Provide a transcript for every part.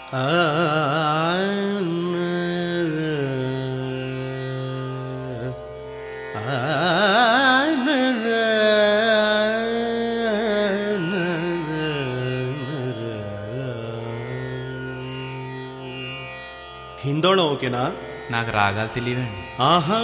హిందోళం ఓకేనా నాకు రాగాలు తెలియదండి ఆహా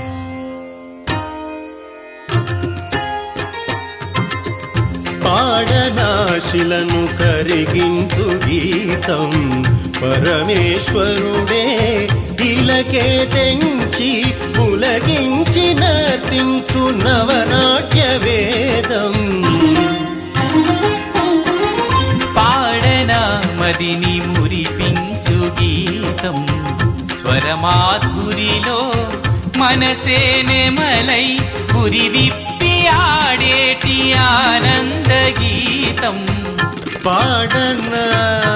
పాడనాశిలను కరిగించు గీతం పరమేశ్వరుడే ఇలకే తెంచి పులగించి నర్తించు నవనాట్య వేదం పాడన మదిని మురిపించు గీతం స్వరమాధురిలో మనసే నెమలై పురి విప్పి ఆడేటి ఆనంద గీతం పాడనా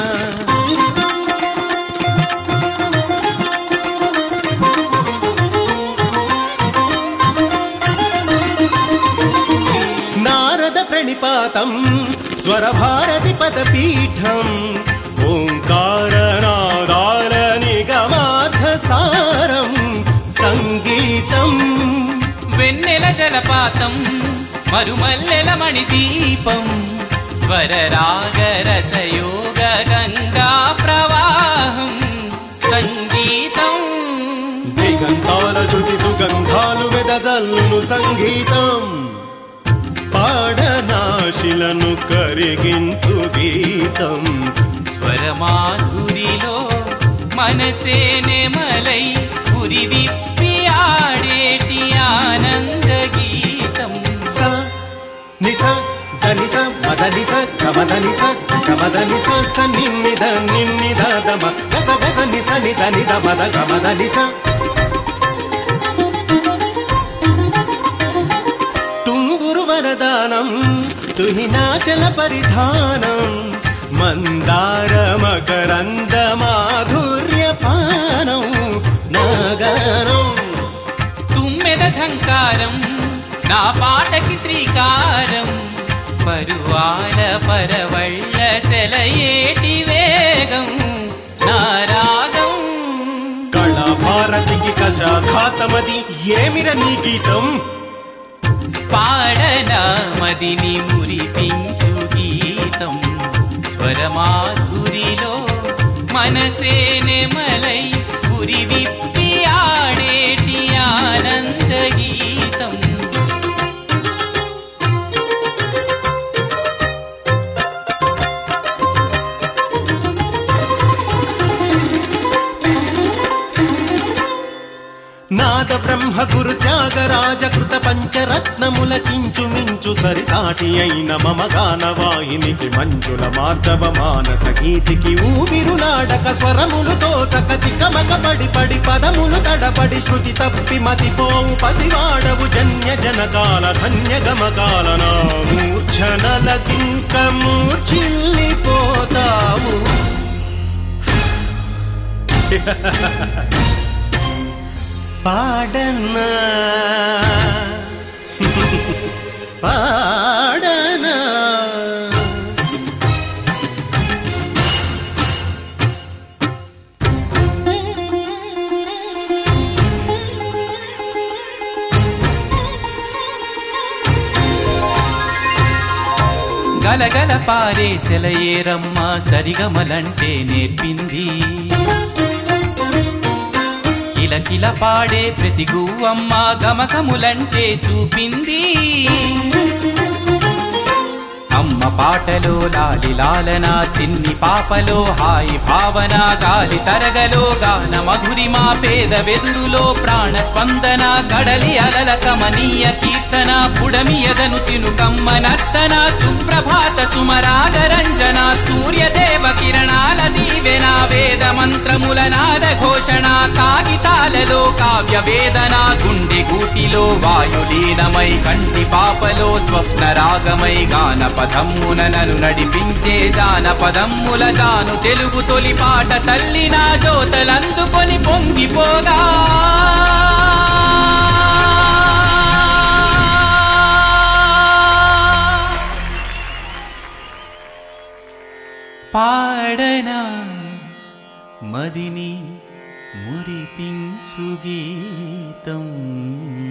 నారద ప్రణిపాతం స్వరభారతి పదపీఠం ఓంకార నాదాల నిగమార్థ సారం సంగీతం వెన్నెల జలపాతం మరుమల్లెల మణిదీపం స్వరరాగ రసయోగ గంగా ప్రవాహం సంగీతం దిగంతాల శృతి సుగంధాలు వెదజల్లును సంగీతం పాడనాశిలను కరిగించు గీతం స్వరమాధురిలో మనసే నెమలై పురి విప్పి ఆడేటి ఆనంద గీతం స నిస ధనిస మదనిస గమదనిస గమదనిస స నిమ్మిద నిమ్మిద దమ గస గస నిస నిద నిద మద గమదనిస తుంగురు వరదానం తుహినాచల పరిధానం మందార మకరంద మాధుర్య పానం నగరం తుమ్మెద ఝంకారం నా పాటకి శ్రీకారం పరువాల పరవళ్ళ సెలయేటి వేగం నా రాగం కళాభారతికి కషాఘాతమది ఏమిర నీ గీతం పాడన మదిని మురిపించు గీతం స్వరమాధురిలో మనసే నెమలై పురి విప్పి ఆడేటి ఆనంద గీతం నాద బ్రహ్మ గురు త్యాగరాజ కృత పంచరత్నముల కించు మించు సరిసాటి అయిన మమ గాన వాహినికి మంజుల మార్దవ మానస గీతికి ఊపిరులాడక స్వరములు తోచక తికమక పడి పడి పదములు తడబడి శృతి తప్పి మతిపోవు పసివాడవు జన్య జనకాల ధన్య గమకాల నా మూర్ఛనలకింక మూర్ఛిల్లిపోతావు పాడనా పాడనా గలగల పారే సెలయేరమ్మ సరిగమలంటే నేర్పింది కిలకిల పాడే ప్రతి గువ్వమ్మ గమకములంటే చూపింది అమ్మ పాటలో లాలి లాలన చిన్ని పాపలో హాయి భావన గాలి తరగలో గాన మధురిమా పేద వెదురులో ప్రాణ స్పందన కడలి అలల కమనీయ కీర్తన పుడమి ఎదను చినుకమ్మ నర్తన సుప్రభాత సుమరాగ రంజన సూర్యదేవ కిరణాల దీవెన వేద మంత్రముల నాద ఘోషణ కాగితాలలో కావ్య వేదన గుండె గూటిలో వాయులీనమై కంటి పాపలో స్వప్న రాగమై గాన పదమ్మున నన్ను నడిపించే జానపదమ్ముల జాను తెలుగు తొలి పాట తల్లి నా జోతలందుకొని పొంగిపోగా పాడనా మదిని మురిపించు గీతం